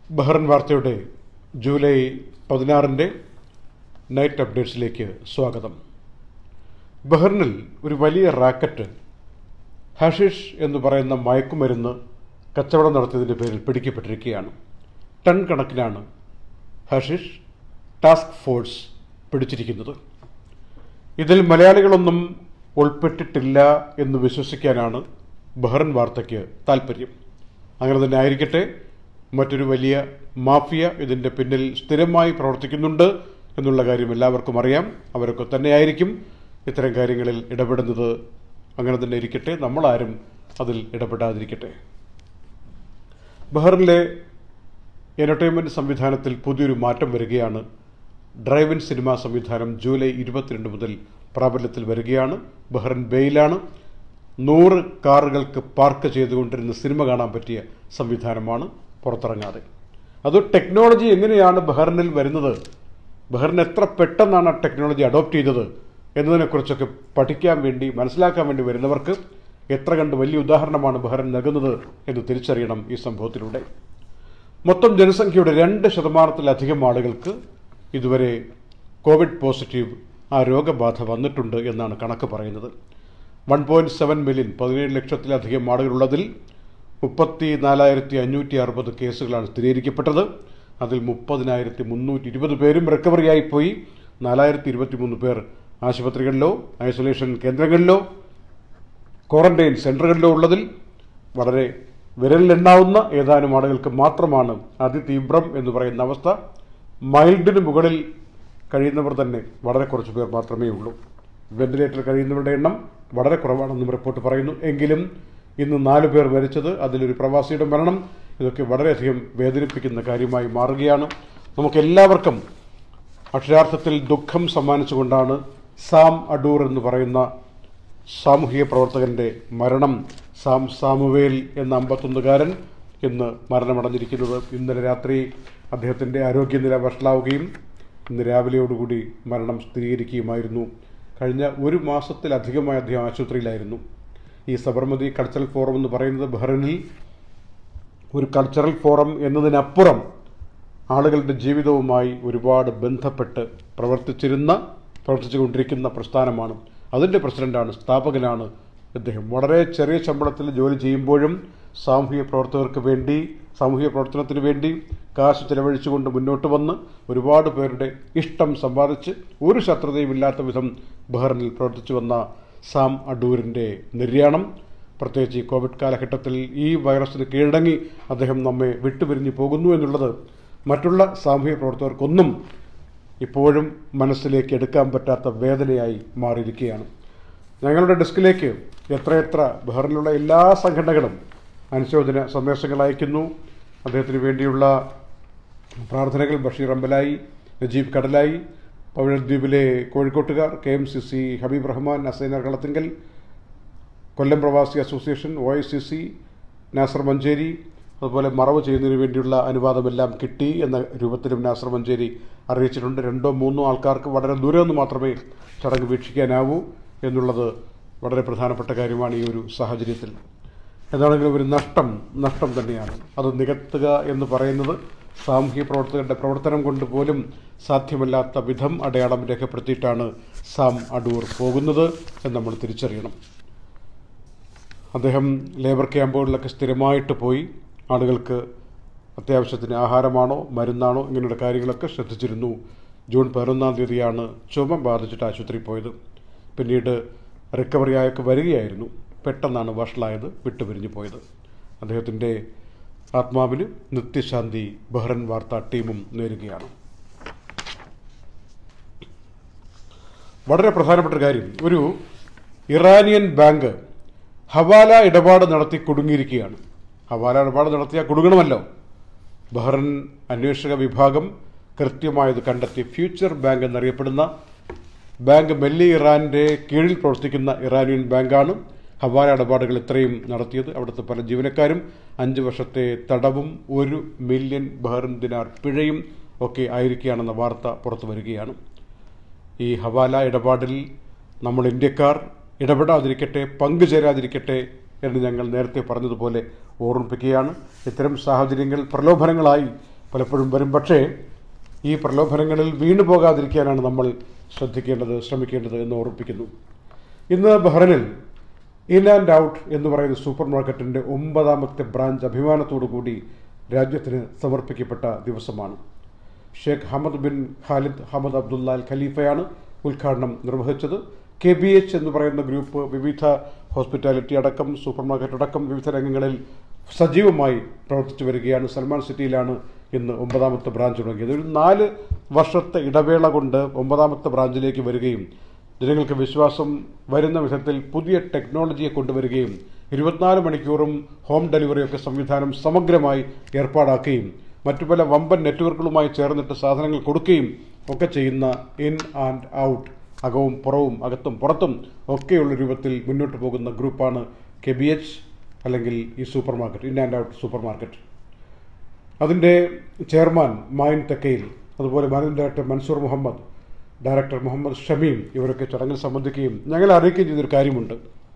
Bahrain വാർത്തയുടെ July പതിനാറിൻ്റെ night അപ്ഡേറ്റ്സിലേക്ക് സ്വാഗതം ബഹ്റിനിൽ ഒരു വലിയ റാക്കറ്റ് ഹഷിഷ് എന്ന് പറയുന്ന മയക്കുമരുന്ന് കച്ചവടം നടത്തിയതിൻ്റെ പേരിൽ പിടിക്കപ്പെട്ടിരിക്കുകയാണ് ടൺ കണക്കിനാണ് ഹഷിഷ് ടാസ്ക് ഫോഴ്സ് പിടിച്ചിരിക്കുന്നത് ഇതിൽ മലയാളികളൊന്നും ഉൾപ്പെട്ടിട്ടില്ല എന്ന് വിശ്വസിക്കാനാണ് ബഹ്റൻ വാർത്തയ്ക്ക് താല്പര്യം അങ്ങനെ തന്നെ ആയിരിക്കട്ടെ മറ്റൊരു വലിയ മാഫിയ ഇതിൻ്റെ പിന്നിൽ സ്ഥിരമായി പ്രവർത്തിക്കുന്നുണ്ട് എന്നുള്ള കാര്യം എല്ലാവർക്കും അറിയാം അവരൊക്കെ തന്നെയായിരിക്കും ഇത്തരം കാര്യങ്ങളിൽ ഇടപെടുന്നത് അങ്ങനെ തന്നെ ഇരിക്കട്ടെ നമ്മളാരും അതിൽ ഇടപെടാതിരിക്കട്ടെ ബഹ്റിനിലെ എൻ്റർടൈൻമെൻറ്റ് സംവിധാനത്തിൽ പുതിയൊരു മാറ്റം വരികയാണ് ഡ്രൈവ് ഇൻ സിനിമ സംവിധാനം ജൂലൈ ഇരുപത്തിരണ്ട് മുതൽ പ്രാബല്യത്തിൽ വരികയാണ് ബഹ്റിൻ ബെയിലാണ് നൂറ് കാറുകൾക്ക് പാർക്ക് ചെയ്തുകൊണ്ടിരുന്ന സിനിമ കാണാൻ പറ്റിയ സംവിധാനമാണ് പുറത്തിറങ്ങാതെ അത് ടെക്നോളജി എങ്ങനെയാണ് ബഹ്റിനിൽ വരുന്നത് ബഹ്റിൻ എത്ര പെട്ടെന്നാണ് ആ ടെക്നോളജി അഡോപ്റ്റ് ചെയ്തത് എന്നതിനെക്കുറിച്ചൊക്കെ പഠിക്കാൻ വേണ്ടി മനസ്സിലാക്കാൻ വേണ്ടി വരുന്നവർക്ക് എത്ര കണ്ട് വലിയ ഉദാഹരണമാണ് ബഹ്റിൻ നൽകുന്നത് എന്ന് തിരിച്ചറിയണം ഈ സംഭവത്തിലൂടെ മൊത്തം ജനസംഖ്യയുടെ രണ്ട് ശതമാനത്തിലധികം ആളുകൾക്ക് ഇതുവരെ കോവിഡ് പോസിറ്റീവ് ആ രോഗബാധ വന്നിട്ടുണ്ട് എന്നാണ് കണക്ക് പറയുന്നത് വൺ പോയിൻറ്റ് സെവൻ മില്യൺ പതിനേഴ് ലക്ഷത്തിലധികം ആളുകളുള്ളതിൽ മുപ്പത്തി നാലായിരത്തി അഞ്ഞൂറ്റി അറുപത് കേസുകളാണ് സ്ഥിരീകരിക്കപ്പെട്ടത് അതിൽ മുപ്പതിനായിരത്തി മുന്നൂറ്റി ഇരുപത് പേരും റിക്കവറിയായി പോയി നാലായിരത്തി ഇരുപത്തി മൂന്ന് പേർ ആശുപത്രികളിലോ ഐസൊലേഷൻ കേന്ദ്രങ്ങളിലോ ക്വാറന്റൈൻ സെൻ്ററുകളിലോ ഉള്ളതിൽ വളരെ വിരലിലെണ്ണാവുന്ന ഏതാനും ആളുകൾക്ക് മാത്രമാണ് അതിതീവ്രം എന്ന് പറയുന്ന അവസ്ഥ മൈൽഡിന് മുകളിൽ കഴിയുന്നവർ തന്നെ വളരെ കുറച്ച് പേർ മാത്രമേ ഉള്ളൂ വെന്റിലേറ്റർ കഴിയുന്നവരുടെ എണ്ണം വളരെ കുറവാണെന്നും റിപ്പോർട്ട് പറയുന്നു എങ്കിലും ഇന്ന് നാല് പേർ മരിച്ചത് അതിലൊരു പ്രവാസിയുടെ മരണം ഇതൊക്കെ വളരെയധികം വേദനിപ്പിക്കുന്ന കാര്യമായി മാറുകയാണ് നമുക്കെല്ലാവർക്കും അക്ഷരാർത്ഥത്തിൽ ദുഃഖം സമ്മാനിച്ചുകൊണ്ടാണ് സാം അഡൂർ എന്ന് പറയുന്ന സാമൂഹിക പ്രവർത്തകന്റെ മരണം സാം സാമുവേൽ എന്ന അമ്പത്തൊന്നുകാരൻ ഇന്ന് മരണമടഞ്ഞിരിക്കുന്നത് ഇന്നലെ രാത്രി അദ്ദേഹത്തിൻ്റെ ആരോഗ്യനില വഷളാവുകയും ഇന്ന് രാവിലെയോടുകൂടി മരണം സ്ഥിരീകരിക്കുകയുമായിരുന്നു കഴിഞ്ഞ ഒരു മാസത്തിലധികമായി അദ്ദേഹം ആശുപത്രിയിലായിരുന്നു ഈ സബർമതി കൾച്ചറൽ ഫോറം എന്ന് പറയുന്നത് ബഹ്റിനിൽ ഒരു കൾച്ചറൽ ഫോറം എന്നതിനപ്പുറം ആളുകളുടെ ജീവിതവുമായി ഒരുപാട് ബന്ധപ്പെട്ട് പ്രവർത്തിച്ചിരുന്ന പ്രവർത്തിച്ചുകൊണ്ടിരിക്കുന്ന പ്രസ്ഥാനമാണ് അതിൻ്റെ പ്രസിഡന്റാണ് സ്ഥാപകനാണ് അദ്ദേഹം വളരെ ചെറിയ ശമ്പളത്തിൽ ജോലി ചെയ്യുമ്പോഴും സാമൂഹിക പ്രവർത്തകർക്ക് വേണ്ടി സാമൂഹിക പ്രവർത്തനത്തിന് വേണ്ടി കാശ് ചെലവഴിച്ചുകൊണ്ട് മുന്നോട്ട് വന്ന് ഒരുപാട് പേരുടെ ഇഷ്ടം സമ്പാദിച്ച് ഒരു ശത്രുതയും ഇല്ലാത്ത വിധം ബഹ്റിനിൽ പ്രവർത്തിച്ചു വന്ന സാം അഡൂരിൻ്റെ നിര്യാണം പ്രത്യേകിച്ച് ഈ കോവിഡ് കാലഘട്ടത്തിൽ ഈ വൈറസിന് കീഴടങ്ങി അദ്ദേഹം നമ്മെ വിട്ടുപിരിഞ്ഞു പോകുന്നു എന്നുള്ളത് മറ്റുള്ള സാമൂഹിക പ്രവർത്തകർക്കൊന്നും ഇപ്പോഴും മനസ്സിലേക്ക് എടുക്കാൻ പറ്റാത്ത വേദനയായി മാറിയിരിക്കുകയാണ് ഞങ്ങളുടെ ഡെസ്കിലേക്ക് എത്രയെത്ര ബഹ്റിനുള്ള എല്ലാ സംഘടനകളും അനുശോചന സന്ദേശങ്ങൾ അയക്കുന്നു അദ്ദേഹത്തിന് വേണ്ടിയുള്ള പ്രാർത്ഥനകൾ ബഷീർ അമ്പലായി നജീബ് കടലായി പവിഴദ്വീപിലെ കോഴിക്കോട്ടുകാർ K M C C Habeeb Rahman Asainar Kalathingal Kollam പ്രവാസി association O I C C Nasar Manjeri അതുപോലെ മറവ് ചെയ്യുന്നതിന് വേണ്ടിയുള്ള അനുവാദമെല്ലാം കിട്ടി എന്ന രൂപത്തിലും നാസർ മഞ്ചേരി അറിയിച്ചിട്ടുണ്ട് രണ്ടോ മൂന്നോ ആൾക്കാർക്ക് വളരെ ദൂരെ നിന്ന് മാത്രമേ ചടങ്ങ് വീക്ഷിക്കാനാവൂ എന്നുള്ളത് വളരെ പ്രധാനപ്പെട്ട കാര്യമാണ് ഈ ഒരു സാഹചര്യത്തിൽ എന്താണെങ്കിലും ഒരു നഷ്ടം നഷ്ടം തന്നെയാണ് അത് നികത്തുക എന്ന് പറയുന്നത് സാമൂഹ്യ പ്രവർത്തകരുടെ പ്രവർത്തനം കൊണ്ട് പോലും സാധ്യമല്ലാത്ത വിധം അടയാളം രേഖപ്പെടുത്തിയിട്ടാണ് സാം അടൂർ പോകുന്നത് എന്ന് നമ്മൾ തിരിച്ചറിയണം അദ്ദേഹം ലേബർ ക്യാമ്പുകളിലൊക്കെ സ്ഥിരമായിട്ട് പോയി ആളുകൾക്ക് അത്യാവശ്യത്തിന് ആഹാരമാണോ മരുന്നാണോ ഇങ്ങനെയുള്ള കാര്യങ്ങളൊക്കെ ശ്രദ്ധിച്ചിരുന്നു ജൂൺ പതിനൊന്നാം തീയതിയാണ് ചുമ ബാധിച്ചിട്ട് ആശുപത്രിയിൽ പോയത് പിന്നീട് റിക്കവറി ആയൊക്കെ വരികയായിരുന്നു പെട്ടെന്നാണ് വഷളായത് വിട്ടുപിരിഞ്ഞു പോയത് അദ്ദേഹത്തിൻ്റെ ആത്മാവിന് നിത്യശാന്തി ബഹ്റൻ വാർത്താ ടീമും നേരുകയാണ് വളരെ പ്രധാനപ്പെട്ട ഒരു കാര്യം ഒരു ഇറാനിയൻ ബാങ്ക് ഹവാല ഇടപാട് നടത്തി കുടുങ്ങിയിരിക്കുകയാണ് ഹവാല ഇടപാട് നടത്തിയാൽ കുടുങ്ങണമല്ലോ ബഹ്റൻ അന്വേഷക വിഭാഗം കൃത്യമായത് കണ്ടെത്തി ഫ്യൂച്ചർ ബാങ്ക് എന്നറിയപ്പെടുന്ന ബാങ്ക് മെല്ലി ഇറാന്റെ കീഴിൽ പ്രവർത്തിക്കുന്ന ഇറാനിയൻ ബാങ്കാണ് ഹവാല ഇടപാടുകൾ ഇത്രയും നടത്തിയത് അവിടുത്തെ പല ജീവനക്കാരും അഞ്ച് വർഷത്തെ തടവും ഒരു മില്യൺ ബഹ്റിൻ ദിനാർ പിഴയും ഒക്കെ ആയിരിക്കുകയാണെന്ന വാർത്ത പുറത്തു വരികയാണ് ഈ ഹവാല ഇടപാടിൽ നമ്മൾ ഇന്ത്യക്കാർ ഇടപെടാതിരിക്കട്ടെ പങ്കുചേരാതിരിക്കട്ടെ എന്ന് ഞങ്ങൾ നേരത്തെ പറഞ്ഞതുപോലെ ഓർമ്മിപ്പിക്കുകയാണ് ഇത്തരം സാഹചര്യങ്ങൾ പ്രലോഭനങ്ങളായി പലപ്പോഴും വരും പക്ഷേ ഈ പ്രലോഭനങ്ങളിൽ വീണു പോകാതിരിക്കാനാണ് നമ്മൾ ശ്രദ്ധിക്കേണ്ടത് ശ്രമിക്കേണ്ടത് എന്ന് ഓർമ്മിപ്പിക്കുന്നു ഇന്ന് ബഹ്റൈനിൽ ഇൻ ആൻഡ് ഔട്ട് എന്ന് പറയുന്ന സൂപ്പർ മാർക്കറ്റിൻ്റെ ഒമ്പതാമത്തെ ബ്രാഞ്ച് അഭിമാനത്തോടു കൂടി രാജ്യത്തിന് സമർപ്പിക്കപ്പെട്ട ദിവസമാണ് Sheikh Hamad bin Khalid Hamad Abdullah Al ഖലീഫയാണ് ഉദ്ഘാടനം നിർവഹിച്ചത് കെ ബി എച്ച് എന്ന് പറയുന്ന ഗ്രൂപ്പ് വിവിധ ഹോസ്പിറ്റാലിറ്റി അടക്കം സൂപ്പർ മാർക്കറ്റ് അടക്കം വിവിധ രംഗങ്ങളിൽ സജീവമായി പ്രവർത്തിച്ചു വരികയാണ് സൽമാൻ സിറ്റിയിലാണ് ഇന്ന് ഒമ്പതാമത്തെ ബ്രാഞ്ച് തുടങ്ങിയത് ഒരു നാല് വർഷത്തെ ഇടവേള കൊണ്ട് ഒമ്പതാമത്തെ ബ്രാഞ്ചിലേക്ക് വരികയും ജനങ്ങൾക്ക് വിശ്വാസം വരുന്ന വിധത്തിൽ പുതിയ ടെക്നോളജിയെ കൊണ്ടുവരികയും ഇരുപത്തിനാല് മണിക്കൂറും ഹോം ഡെലിവറിയൊക്കെ സംവിധാനം സമഗ്രമായി ഏർപ്പാടാക്കുകയും മറ്റു പല വമ്പൻ നെറ്റ്വർക്കുകളുമായി ചേർന്നിട്ട് സാധനങ്ങൾ കൊടുക്കുകയും ഒക്കെ ചെയ്യുന്ന ഇൻ ആൻഡ് ഔട്ട് അകവും പുറവും അകത്തും പുറത്തും ഒക്കെയുള്ള രൂപത്തിൽ മുന്നോട്ട് പോകുന്ന ഗ്രൂപ്പാണ് കെ ബി എച്ച് അല്ലെങ്കിൽ ഈ supermarket in and out supermarket അതിൻ്റെ ചെയർമാൻ മായിൻ തെക്കയിൽ അതുപോലെ managing director Mansoor Muhammad director Muhammad Shameem ഇവരൊക്കെ ചടങ്ങിൽ സംബന്ധിക്കുകയും ഞങ്ങളെ അറിയിക്കുകയും ചെയ്തൊരു കാര്യമുണ്ട്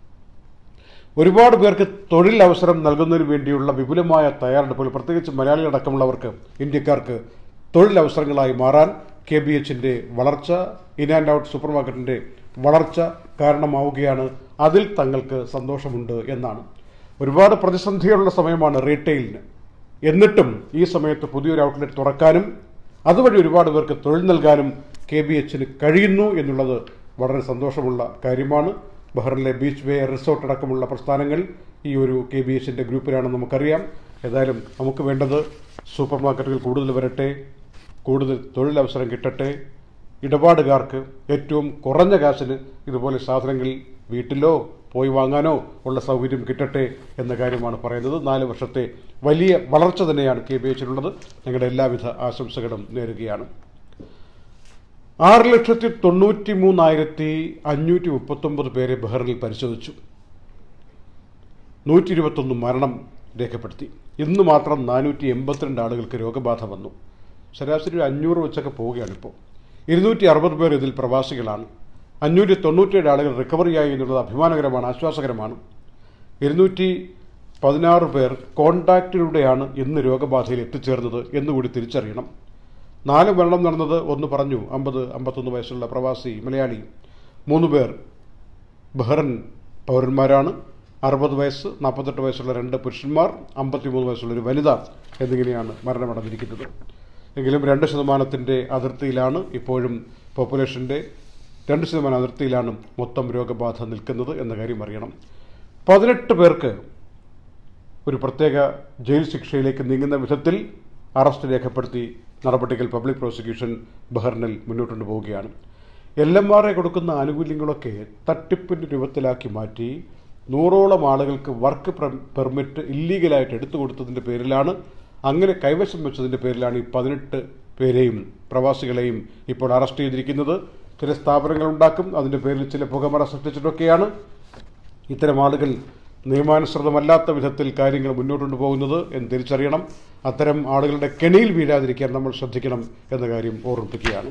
ഒരുപാട് പേർക്ക് തൊഴിൽ അവസരം നൽകുന്നതിന് വേണ്ടിയുള്ള വിപുലമായ തയ്യാറെടുപ്പുകൾ പ്രത്യേകിച്ച് മലയാളികളടക്കമുള്ളവർക്ക് ഇന്ത്യക്കാർക്ക് തൊഴിൽ അവസരങ്ങളായി മാറാൻ കെ ബി എച്ചിൻ്റെ വളർച്ച ഇൻ ആൻഡ് ഔട്ട് സൂപ്പർ മാർക്കറ്റിൻ്റെ വളർച്ച കാരണമാവുകയാണ് അതിൽ തങ്ങൾക്ക് സന്തോഷമുണ്ട് എന്നാണ് ഒരുപാട് പ്രതിസന്ധികളുള്ള സമയമാണ് റീറ്റെയിലിന് എന്നിട്ടും ഈ സമയത്ത് പുതിയൊരു ഔട്ട്ലെറ്റ് തുറക്കാനും അതുവഴി ഒരുപാട് പേർക്ക് തൊഴിൽ നൽകാനും കെ ബി എച്ചിന് കഴിയുന്നു എന്നുള്ളത് വളരെ സന്തോഷമുള്ള കാര്യമാണ് ബഹ്റിനിലെ ബീച്ച് വേ റിസോർട്ട് അടക്കമുള്ള പ്രസ്ഥാനങ്ങൾ ഈ ഒരു കെ ബി എച്ചിൻ്റെ ഗ്രൂപ്പിലാണെന്ന് നമുക്കറിയാം ഏതായാലും നമുക്ക് വേണ്ടത് സൂപ്പർ മാർക്കറ്റുകൾ കൂടുതൽ വരട്ടെ കൂടുതൽ തൊഴിലവസരം കിട്ടട്ടെ ഇടപാടുകാർക്ക് ഏറ്റവും കുറഞ്ഞ കാശിന് ഇതുപോലെ സാധനങ്ങൾ വീട്ടിലോ പോയി വാങ്ങാനോ ഉള്ള സൗകര്യം കിട്ടട്ടെ എന്ന കാര്യമാണ് പറയുന്നത് നാല് വർഷത്തെ വലിയ വളർച്ച തന്നെയാണ് കെ ബി എച്ചിനുള്ളത് ഞങ്ങളുടെ എല്ലാവിധ ആശംസകളും നേരുകയാണ് ആറ് ലക്ഷത്തി തൊണ്ണൂറ്റി മൂന്നായിരത്തി അഞ്ഞൂറ്റി മുപ്പത്തൊമ്പത് പേരെ ബഹ്റിനിൽ പരിശോധിച്ചു നൂറ്റി ഇരുപത്തൊന്ന് മരണം രേഖപ്പെടുത്തി ഇന്ന് മാത്രം നാനൂറ്റി എൺപത്തിരണ്ട് ആളുകൾക്ക് രോഗബാധ വന്നു ശരാശരി ഒരു അഞ്ഞൂറ് വെച്ചൊക്കെ പോവുകയാണ് ഇപ്പോൾ ഇരുന്നൂറ്റി അറുപത് പേർ ഇതിൽ പ്രവാസികളാണ് അഞ്ഞൂറ്റി തൊണ്ണൂറ്റിയേഴ് ആളുകൾ റിക്കവറിയായി എന്നുള്ളത് അഭിമാനകരമാണ് ആശ്വാസകരമാണ് ഇരുന്നൂറ്റി പതിനാറ് പേർ കോണ്ടാക്റ്റിലൂടെയാണ് ഇന്ന് രോഗബാധയിൽ എത്തിച്ചേർന്നത് എന്നുകൂടി തിരിച്ചറിയണം നാല് മരണം നടന്നത് ഒന്ന് പറഞ്ഞു അമ്പത് അമ്പത്തൊന്ന് വയസ്സുള്ള പ്രവാസി മലയാളി മൂന്ന് പേർ ബഹ്റൻ പൗരന്മാരാണ് അറുപത് വയസ്സ് നാൽപ്പത്തെട്ട് വയസ്സുള്ള രണ്ട് പുരുഷന്മാർ അമ്പത്തിമൂന്ന് വയസ്സുള്ള ഒരു വനിത എന്നിങ്ങനെയാണ് മരണമടഞ്ഞിരിക്കുന്നത് എങ്കിലും രണ്ട് ശതമാനത്തിൻ്റെ അതിർത്തിയിലാണ് ഇപ്പോഴും പോപ്പുലേഷൻ്റെ രണ്ട് ശതമാനം അതിർത്തിയിലാണ് മൊത്തം രോഗബാധ നിൽക്കുന്നത് എന്ന കാര്യം അറിയണം പതിനെട്ട് പേർക്ക് ഒരു പ്രത്യേക ജയിൽ ശിക്ഷയിലേക്ക് നീങ്ങുന്ന വിധത്തിൽ അറസ്റ്റ് രേഖപ്പെടുത്തി നടപടികൾ പബ്ലിക് പ്രോസിക്യൂഷൻ ബഹ്റിനിൽ മുന്നോട്ട് പോവുകയാണ് എൽ എം ആർ എ കൊടുക്കുന്ന ആനുകൂല്യങ്ങളൊക്കെ തട്ടിപ്പിൻ്റെ രൂപത്തിലാക്കി മാറ്റി നൂറോളം ആളുകൾക്ക് വർക്ക് പെർമിറ്റ് ഇല്ലീഗലായിട്ട് എടുത്തു കൊടുത്തതിൻ്റെ പേരിലാണ് അങ്ങനെ കൈവശം വെച്ചതിൻ്റെ പേരിലാണ് ഈ പതിനെട്ട് പേരെയും പ്രവാസികളെയും ഇപ്പോൾ അറസ്റ്റ് ചെയ്തിരിക്കുന്നത് ചില സ്ഥാപനങ്ങൾ ഉണ്ടാക്കും അതിൻ്റെ പേരിൽ ചില പുകമറ സൃഷ്ടിച്ചിട്ടൊക്കെയാണ് ഇത്തരം ആളുകൾ നിയമാനുസൃതമല്ലാത്ത വിധത്തിൽ കാര്യങ്ങൾ മുന്നോട്ട് പോകുന്നത് എന്ന് തിരിച്ചറിയണം അത്തരം ആളുകളുടെ കെണിയിൽ വീഴാതിരിക്കാൻ നമ്മൾ ശ്രദ്ധിക്കണം എന്ന കാര്യം ഓർമ്മിപ്പിക്കുകയാണ്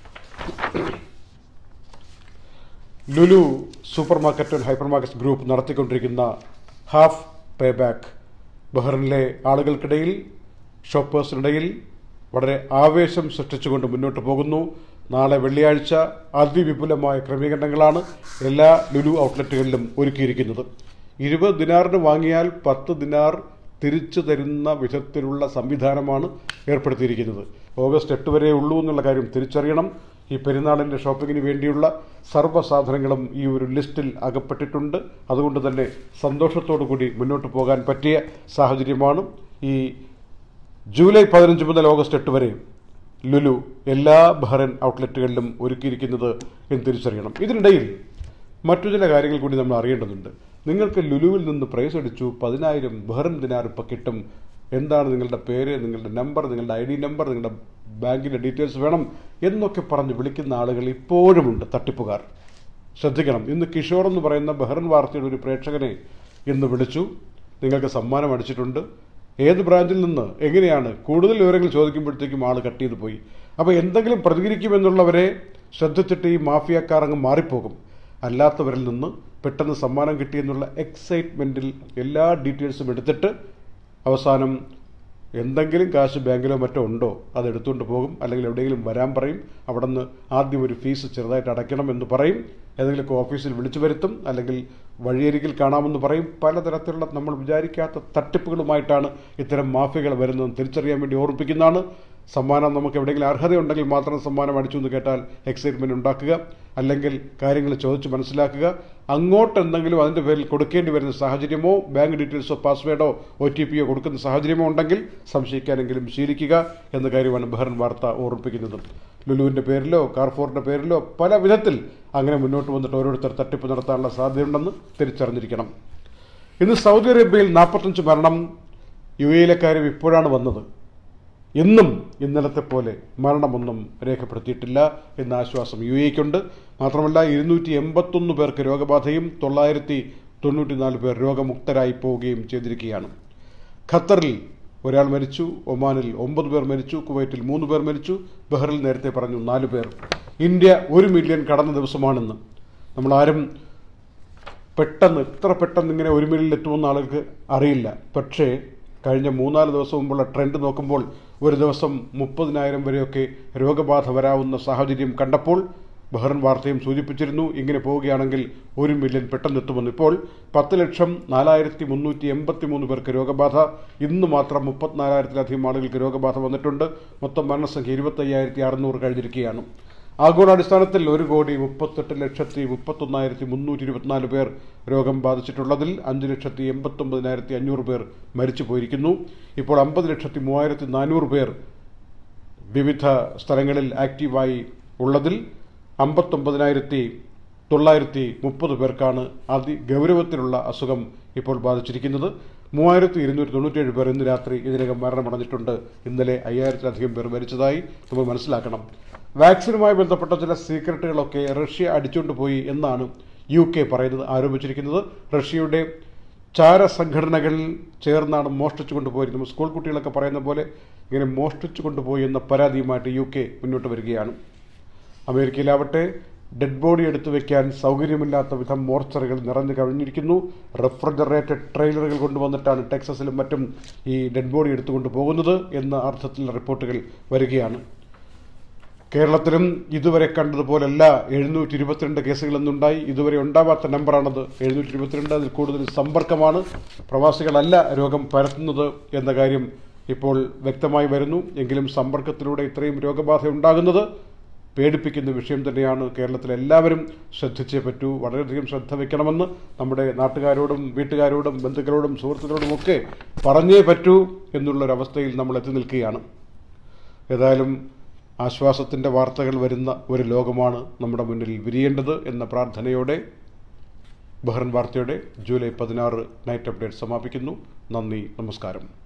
Lulu supermarket and hypermarket group നടത്തിക്കൊണ്ടിരിക്കുന്ന ഹാഫ് പേ ബാക്ക് ബഹ്റിനിലെ ആളുകൾക്കിടയിൽ ഷോപ്പേഴ്സിനിടയിൽ വളരെ ആവേശം സൃഷ്ടിച്ചുകൊണ്ട് മുന്നോട്ട് പോകുന്നു നാളെ വെള്ളിയാഴ്ച അതിവിപുലമായ ക്രമീകരണങ്ങളാണ് എല്ലാ ലുലു ഔട്ട്ലെറ്റുകളിലും ഒരുക്കിയിരിക്കുന്നത് ഇരുപത് ദിനാറിന് വാങ്ങിയാൽ പത്ത് ദിനാർ തിരിച്ചു തരുന്ന വിധത്തിലുള്ള സംവിധാനമാണ് ഏർപ്പെടുത്തിയിരിക്കുന്നത് ഓഗസ്റ്റ് എട്ട് വരെ ഉള്ളൂ എന്നുള്ള കാര്യം തിരിച്ചറിയണം ഈ പെരുന്നാളിൻ്റെ ഷോപ്പിങ്ങിന് വേണ്ടിയുള്ള സർവ്വ സാധനങ്ങളും ഈ ഒരു ലിസ്റ്റിൽ അകപ്പെട്ടിട്ടുണ്ട് അതുകൊണ്ട് തന്നെ സന്തോഷത്തോടു കൂടി മുന്നോട്ട് പോകാൻ പറ്റിയ സാഹചര്യമാണ് ഈ ജൂലൈ പതിനഞ്ച് മുതൽ ഓഗസ്റ്റ് എട്ട് വരെ ലുലു എല്ലാ ബഹ്റൻ ഔട്ട്ലെറ്റുകളിലും ഒരുക്കിയിരിക്കുന്നത് എന്ന് തിരിച്ചറിയണം ഇതിനിടയിൽ മറ്റു ചില കാര്യങ്ങൾ കൂടി നമ്മൾ അറിയേണ്ടതുണ്ട് നിങ്ങൾക്ക് ലുലുവിൽ നിന്ന് പ്രൈസ് അടിച്ചു പതിനായിരം ബഹ്റൻ ദിനാർ ഇപ്പം കിട്ടും എന്താണ് നിങ്ങളുടെ പേര് നിങ്ങളുടെ നമ്പർ നിങ്ങളുടെ ഐ ഡി നമ്പർ നിങ്ങളുടെ ബാങ്കിൻ്റെ ഡീറ്റെയിൽസ് വേണം എന്നൊക്കെ പറഞ്ഞ് വിളിക്കുന്ന ആളുകൾ ഇപ്പോഴുമുണ്ട് തട്ടിപ്പുകാർ ശ്രദ്ധിക്കണം ഇന്ന് കിഷോർ എന്ന് പറയുന്ന ബഹ്റൻ വാർത്തയുടെ ഒരു പ്രേക്ഷകനെ ഇന്ന് വിളിച്ചു നിങ്ങൾക്ക് സമ്മാനം അടിച്ചിട്ടുണ്ട് ഏത് ബ്രാഞ്ചിൽ നിന്ന് എങ്ങനെയാണ് കൂടുതൽ വിവരങ്ങൾ ചോദിക്കുമ്പോഴത്തേക്കും ആൾ കട്ട് ചെയ്ത് പോയി അപ്പോൾ എന്തെങ്കിലും പ്രതികരിക്കുമെന്നുള്ളവരെ ശ്രദ്ധിച്ചിട്ട് ഈ മാഫിയക്കാർ അങ്ങ് മാറിപ്പോകും അല്ലാത്തവരിൽ നിന്ന് പെട്ടെന്ന് സമ്മാനം കിട്ടിയെന്നുള്ള എക്സൈറ്റ്മെൻറ്റിൽ എല്ലാ ഡീറ്റെയിൽസും എടുത്തിട്ട് അവസാനം എന്തെങ്കിലും കാശ് ബാങ്കിലോ മറ്റോ ഉണ്ടോ അത് എടുത്തുകൊണ്ട് പോകും അല്ലെങ്കിൽ എവിടെയെങ്കിലും വരാൻ പറയും അവിടെ നിന്ന് ആദ്യം ഒരു ഫീസ് ചെറുതായിട്ട് അടയ്ക്കണം എന്ന് പറയും ഏതെങ്കിലുമൊക്കെ ഓഫീസിൽ വിളിച്ചു വരുത്തും അല്ലെങ്കിൽ വഴിയരികിൽ കാണാമെന്ന് പറയും പലതരത്തിലുള്ള നമ്മൾ വിചാരിക്കാത്ത തട്ടിപ്പുകളുമായിട്ടാണ് ഇത്തരം മാഫിയകൾ വരുന്നതെന്ന് തിരിച്ചറിയാൻ വേണ്ടി ഓർമ്മിപ്പിക്കുന്നതാണ് സമ്മാനം നമുക്ക് എവിടെയെങ്കിലും അർഹതയുണ്ടെങ്കിൽ മാത്രം സമ്മാനം അടിച്ചു എന്ന് കേട്ടാൽ എക്സൈറ്റ്മെൻറ്റ് ഉണ്ടാക്കുക അല്ലെങ്കിൽ കാര്യങ്ങൾ ചോദിച്ച് മനസ്സിലാക്കുക അങ്ങോട്ട് എന്തെങ്കിലും അതിൻ്റെ പേരിൽ കൊടുക്കേണ്ടി വരുന്ന സാഹചര്യമോ ബാങ്ക് ഡീറ്റെയിൽസോ പാസ്വേഡോ ഒ ടി പിയോ കൊടുക്കുന്ന സാഹചര്യമോ ഉണ്ടെങ്കിൽ സംശയിക്കാനെങ്കിലും ശീലിക്കുക എന്ന കാര്യമാണ് ബഹ്റൻ വാർത്ത ഓർമ്മിപ്പിക്കുന്നത് ലുലുവിൻ്റെ പേരിലോ കാർഫോറിൻ്റെ പേരിലോ പല വിധത്തിൽ അങ്ങനെ മുന്നോട്ട് വന്നിട്ട് ഓരോരുത്തർ തട്ടിപ്പ് നടത്താനുള്ള സാധ്യതയുണ്ടെന്ന് തിരിച്ചറിഞ്ഞിരിക്കണം ഇന്ന് സൗദി അറേബ്യയിൽ നാൽപ്പത്തഞ്ച് മരണം യു എയിലെ കാര്യം ഇപ്പോഴാണ് വന്നത് ഇന്നും ഇന്നലത്തെ പോലെ മരണമൊന്നും രേഖപ്പെടുത്തിയിട്ടില്ല എന്ന ആശ്വാസം യു എക്കുണ്ട് മാത്രമല്ല ഇരുന്നൂറ്റി എൺപത്തൊന്ന് പേർക്ക് രോഗബാധയും തൊള്ളായിരത്തി തൊണ്ണൂറ്റിനാല് പേർ രോഗമുക്തരായി പോവുകയും ചെയ്തിരിക്കുകയാണ് ഖത്തറിൽ ഒരാൾ മരിച്ചു ഒമാനിൽ ഒമ്പത് പേർ മരിച്ചു കുവൈറ്റിൽ മൂന്ന് പേർ മരിച്ചു ബഹ്റിൽ നേരത്തെ പറഞ്ഞു നാല് പേർ ഇന്ത്യ ഒരു മില്യൺ കടന്ന ദിവസമാണെന്ന് നമ്മളാരും പെട്ടെന്ന് ഇത്ര പെട്ടെന്ന് ഇങ്ങനെ ഒരു മില്യണിൽ എത്തുമെന്ന് ആളുകൾക്ക് അറിയില്ല പക്ഷേ കഴിഞ്ഞ മൂന്നാല് ദിവസം മുമ്പുള്ള ട്രെൻഡ് നോക്കുമ്പോൾ ഒരു ദിവസം മുപ്പതിനായിരം വരെയൊക്കെ രോഗബാധ വരാവുന്ന സാഹചര്യം കണ്ടപ്പോൾ ബഹ്റൻ വാർത്തയും സൂചിപ്പിച്ചിരുന്നു ഇങ്ങനെ പോവുകയാണെങ്കിൽ ഒരു മില്യൺ പെട്ടെന്നെത്തുമെന്ന് ഇപ്പോൾ പത്ത് ലക്ഷം നാലായിരത്തി മുന്നൂറ്റി എൺപത്തി മൂന്ന് പേർക്ക് രോഗബാധ ഇന്ന് മാത്രം മുപ്പത്തിനാലായിരത്തിലധികം ആളുകൾക്ക് രോഗബാധ വന്നിട്ടുണ്ട് മൊത്തം മരണസംഖ്യ ഇരുപത്തയ്യായിരത്തി അറുന്നൂറ് കഴിഞ്ഞിരിക്കുകയാണ് ആഗോളാടിസ്ഥാനത്തിൽ ഒരു കോടി മുപ്പത്തെട്ട് ലക്ഷത്തി മുപ്പത്തൊന്നായിരത്തി മുന്നൂറ്റി ഇരുപത്തിനാല് പേർ രോഗം ബാധിച്ചിട്ടുള്ളതിൽ അഞ്ച് ലക്ഷത്തി എൺപത്തൊമ്പതിനായിരത്തി അഞ്ഞൂറ് പേർ മരിച്ചു പോയിരിക്കുന്നു ഇപ്പോൾ അമ്പത് ലക്ഷത്തി മൂവായിരത്തി നാനൂറ് പേർ വിവിധ സ്ഥലങ്ങളിൽ ആക്റ്റീവായി ഉള്ളതിൽ അമ്പത്തൊമ്പതിനായിരത്തി തൊള്ളായിരത്തി മുപ്പത് പേർക്കാണ് അതിഗൗരവത്തിലുള്ള അസുഖം ഇപ്പോൾ ബാധിച്ചിരിക്കുന്നത് മൂവായിരത്തി ഇരുന്നൂറ്റി തൊണ്ണൂറ്റേഴ് പേർ ഇന്ന് രാത്രി ഇതിനകം മരണമടഞ്ഞിട്ടുണ്ട് ഇന്നലെ അയ്യായിരത്തിലധികം പേർ മരിച്ചതായി നമ്മൾ മനസ്സിലാക്കണം വാക്സിനുമായി ബന്ധപ്പെട്ട ചില സീക്രട്ടുകളൊക്കെ റഷ്യ അടിച്ചുകൊണ്ട് പോയി എന്നാണ് യു കെ പറയുന്നത് ആരോപിച്ചിരിക്കുന്നത് റഷ്യയുടെ ചാര സംഘടനകളിൽ ചേർന്നാണ് മോഷ്ടിച്ചു കൊണ്ടുപോയിരുന്നത് സ്കൂൾ കുട്ടികളൊക്കെ പറയുന്ന പോലെ ഇങ്ങനെ മോഷ്ടിച്ചു കൊണ്ടുപോയി എന്ന പരാതിയുമായിട്ട് യു കെ മുന്നോട്ട് വരികയാണ് അമേരിക്കയിലാവട്ടെ ഡെഡ് ബോഡി എടുത്തു വെക്കാൻ സൗകര്യമില്ലാത്ത വിധം മോർച്ചറികൾ നിറഞ്ഞു കഴിഞ്ഞിരിക്കുന്നു റെഫ്രിജറേറ്റഡ് ട്രെയിലറുകൾ കൊണ്ടുവന്നിട്ടാണ് ടെക്സസിലും മറ്റും ഈ ഡെഡ് ബോഡി എടുത്തുകൊണ്ട് പോകുന്നത് എന്ന അർത്ഥത്തിൽ റിപ്പോർട്ടുകൾ വരികയാണ് കേരളത്തിലും ഇതുവരെ കണ്ടതുപോലല്ല എഴുന്നൂറ്റി ഇരുപത്തിരണ്ട് കേസുകളെന്നുണ്ടായി ഇതുവരെ ഉണ്ടാവാത്ത നമ്പറാണത് എഴുന്നൂറ്റി ഇരുപത്തിരണ്ട് അതിൽ കൂടുതൽ സമ്പർക്കമാണ് പ്രവാസികളല്ല രോഗം പരത്തുന്നത് എന്ന കാര്യം ഇപ്പോൾ വ്യക്തമായി വരുന്നു എങ്കിലും സമ്പർക്കത്തിലൂടെ ഇത്രയും രോഗബാധ ഉണ്ടാകുന്നത് പേടിപ്പിക്കുന്ന വിഷയം തന്നെയാണ് കേരളത്തിലെ എല്ലാവരും ശ്രദ്ധിച്ചേ പറ്റൂ വളരെയധികം ശ്രദ്ധ വയ്ക്കണമെന്ന് നമ്മുടെ നാട്ടുകാരോടും വീട്ടുകാരോടും ബന്ധുക്കളോടും സുഹൃത്തുക്കളോടും ഒക്കെ പറഞ്ഞേ പറ്റൂ എന്നുള്ളൊരവസ്ഥയിൽ നമ്മൾ എത്തി നിൽക്കുകയാണ് ഏതായാലും ആശ്വാസത്തിൻ്റെ വാർത്തകൾ വരുന്ന ഒരു ലോകമാണ് നമ്മുടെ മുന്നിൽ വിരിയേണ്ടത് എന്ന പ്രാർത്ഥനയോടെ ബഹ്റൻ വാർത്തയുടെ ജൂലൈ പതിനാറ് നൈറ്റ് അപ്ഡേറ്റ് സമാപിക്കുന്നു നന്ദി നമസ്കാരം